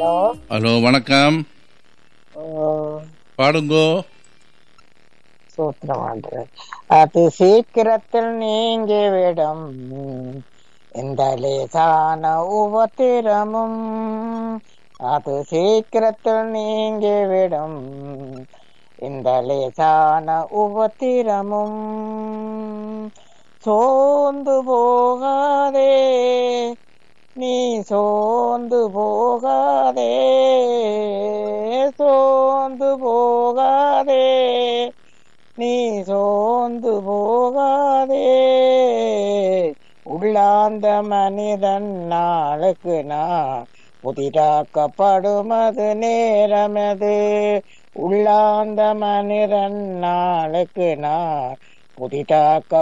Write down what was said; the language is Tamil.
ஹலோ ஹலோ வணக்கம் பாடுங்கோ சூத்திரமாண்டு அது சீக்கிரத்தில் நீங்கிவிடும் இந்த லேசான உபத்திரமும் அது சீக்கிரத்தில் நீங்கிவிடும் இந்த லேசான உபத்திரமும் சோர்ந்து போகாதே நீ சோர்ந்து போகாதே சோர்ந்து போகாதே நீ சோர்ந்து போகாதே உள்ளாந்த மனிதன் நாளுக்கு நான் புதிராக்கப்படுமது நேரமது உள்ளாந்த மனிதன் நாளுக்கு நான் புதிதாக்க